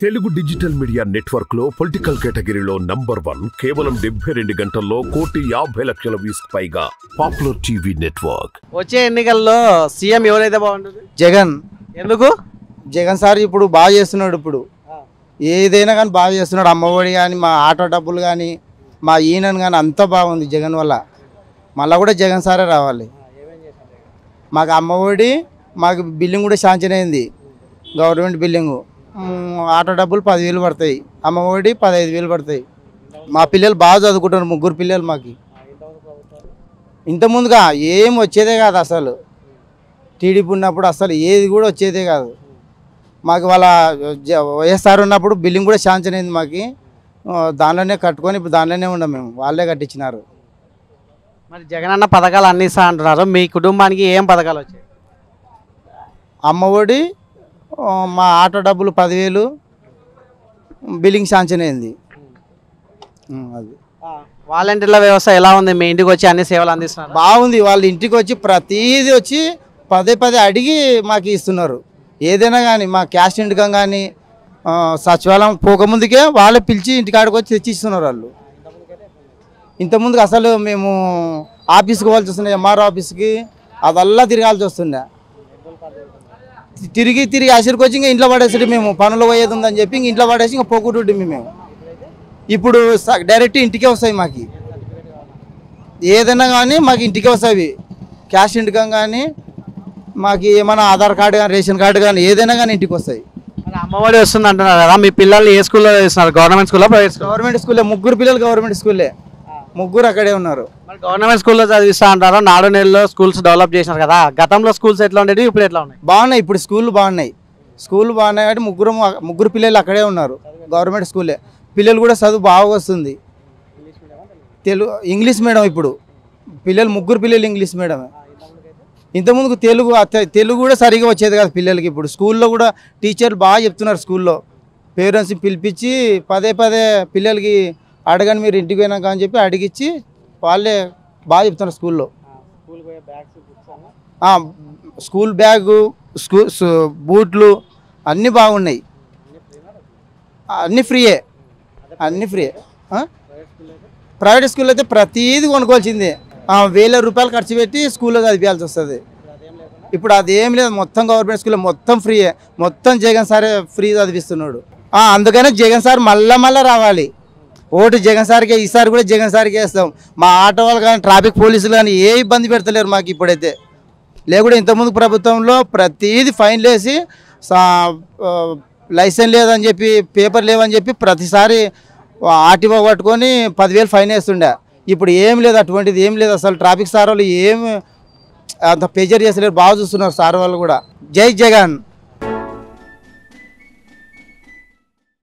Telugu digital media network లో political కేటగిరీలో number one కేవలం డెబ్బై రెండు గంటల్లో కోటి యాభై లక్షల వ్యూస్ పైగా పాపులర్ టీవీ నెట్వర్క్ వచ్చే ఎన్నికల్లో సీఎం ఎవరైతే బాగుంటుంది జగన్ ఎందుకు జగన్ సార్ ఇప్పుడు బాగా చేస్తున్నాడు ఇప్పుడు ఏదైనా కానీ బాగా చేస్తున్నాడు అమ్మఒడి కానీ మా ఆటో డబ్బులు కానీ మా ఈయనను కానీ అంతా బాగుంది జగన్ వల్ల మళ్ళీ కూడా జగన్ సారే రావాలి మాకు అమ్మఒడి మాకు బిల్లింగ్ కూడా శాంక్షన్ అయింది గవర్నమెంట్ బిల్లింగు మ్, ఆటో డబ్బులు పదివేలు పడతాయి అమ్మఒడి పదహైదు వేలు పడతాయి మా పిల్లలు బాగా చదువుకుంటారు ముగ్గురు పిల్లలు మాకు ఇంత ముందుగా ఏం వచ్చేదే కాదు అసలు టీడీపీ ఉన్నప్పుడు అసలు ఏది కూడా వచ్చేదే కాదు మాకు వాళ్ళ జ- వైఎస్ఆర్ ఉన్నప్పుడు బిల్లింగ్ కూడా శాంక్షన్ అయింది మాకు ఆ, దానిలోనే కట్టుకొని ఇప్పుడు దానిలోనే ఉన్నాం మేము వాళ్ళే కట్టించినారు మరి జగన్ అన్న పథకాలు అన్ని ఇస్తా అంటున్నారు మీ కుటుంబానికి ఏం పథకాలు వచ్చాయి అమ్మఒడి ఆ, మా ఆటో డబ్బులు పదివేలు బిల్లింగ్ శాంక్షన్ అయింది ఉం, అది వాలంటీర్ల వ్యవస్థ ఎలా ఉంది మీ ఇంటికి వచ్చి అన్ని సేవలు అందిస్తున్నారు బాగుంది వాళ్ళ ఇంటికి వచ్చి ప్రతిదీ వచ్చి పదే పదే అడిగి మాకు ఇస్తున్నారు ఏదైనా కానీ మా క్యాష్ ఇంటికం కానీ ఆ, సచివాలయం పోకముందుకే వాళ్ళే పిలిచి ఇంటికాడికి వచ్చి తెచ్చి ఇస్తున్నారు వాళ్ళు ఇంతకుముందుకు అసలు మేము ఆఫీస్కి పోవాల్సి వస్తుండే ఎంఆర్ఓ ఆఫీస్కి అదల్లా తిరగాల్సి వస్తుండే తిరిగి తిరిగి అసలుకి వచ్చి ఇంకా ఇంట్లో పడేసి మేము పనులు పోయేది ఉందని చెప్పి ఇంక ఇంట్లో పడేసి ఇంకా పోకుంటుండే మేము ఇప్పుడు స- డైరెక్ట్ ఇంటికే వస్తాయి మాకు ఏదైనా కానీ మాకు ఇంటికే వస్తాయి క్యాష్ ఇంటికం కానీ మాకు ఏమైనా ఆధార్ కార్డు కానీ రేషన్ కార్డు కానీ ఏదైనా కానీ ఇంటికి వస్తాయి మరి అమ్మఒడి వస్తుంది అంటున్నారు కదా మీ పిల్లల్ని ఏ స్కూల్లో వేస్తున్నారు గవర్నమెంట్ స్కూల్లో ప్రైవేట్ స్కూల్ గవర్నమెంట్ స్కూలే ముగ్గురు పిల్లలు గవర్నమెంట్ స్కూలే ముగ్గురు అక్కడే ఉన్నారు మరి గవర్నమెంట్ స్కూల్లో చదివిస్తా అంటారు నాడు నెలలో స్కూల్స్ డెవలప్ చేసినారు కదా గతంలో స్కూల్స్ ఎట్లా ఉండేవి ఇప్పుడు ఎట్లా ఉన్నాయి బాగున్నాయి ఇప్పుడు స్కూళ్ళు బాగున్నాయి స్కూల్ బాగున్నాయి కాబట్టి ముగ్గురు ముగ్గురు పిల్లలు అక్కడే ఉన్నారు గవర్నమెంట్ స్కూలే పిల్లలు కూడా చదువు బాగా వస్తుంది తెలుగు ఇంగ్లీష్ మీడియం ఇప్పుడు పిల్లలు ముగ్గురు పిల్లలు ఇంగ్లీష్ మీడియమే ఇంతకుముందుకు తెలుగు అత్త- తెలుగు కూడా సరిగా వచ్చేది కాదు పిల్లలకి ఇప్పుడు స్కూల్లో కూడా టీచర్లు బాగా చెప్తున్నారు స్కూల్లో పేరెంట్స్ని పిలిపించి పదే పదే పిల్లలకి అడగని మీరు ఇంటికి పోయినాక అని చెప్పి అడిగిచ్చి వాళ్ళే బాగా చెప్తున్నారు స్కూల్లో ఆ, స్కూల్ బ్యాగు స్కూల్ సు- బూట్లు అన్నీ బాగున్నాయి అన్నీ ఫ్రీయే అన్నీ ఫ్రీయే ఆ? ప్రైవేట్ స్కూల్ అయితే ప్రతిదీ కొనుక్కోవాల్సిందే ఆ, వేల రూపాయలు ఖర్చు పెట్టి స్కూల్లో చదివించాల్సి వస్తుంది ఇప్పుడు అదేం లేదు మొత్తం గవర్నమెంట్ స్కూల్లో మొత్తం ఫ్రీయే మొత్తం జగన్ సారే ఫ్రీ చదివిస్తున్నాడు ఆ, అందుకనే జగన్ సార్ మళ్ళా మళ్ళా రావాలి ఓటు జగన్ సార్కే ఈసారి కూడా జగన్ సార్కే వేస్తాం మా ఆటో వాళ్ళు కానీ ట్రాఫిక్ పోలీసులు కానీ ఏ ఇబ్బంది పెడతలేరు మాకు ఇప్పుడైతే లేకుంటే ఇంతకుముందు ప్రభుత్వంలో ప్రతిదీ ఫైన్లు వేసి సా- ఆ, లైసెన్స్ లేదని చెప్పి పేపర్ లేవని చెప్పి ప్రతిసారి ఆర్టీఓ పట్టుకొని పదివేలు ఫైన్ వేస్తుండే ఇప్పుడు ఏం లేదు అటువంటిది ఏం లేదు అసలు ట్రాఫిక్ సార్ వాళ్ళు ఏం అంత ప్రెజర్ చేసలేరు బాగా చూస్తున్నారు సార్ వాళ్ళు కూడా జై జగన్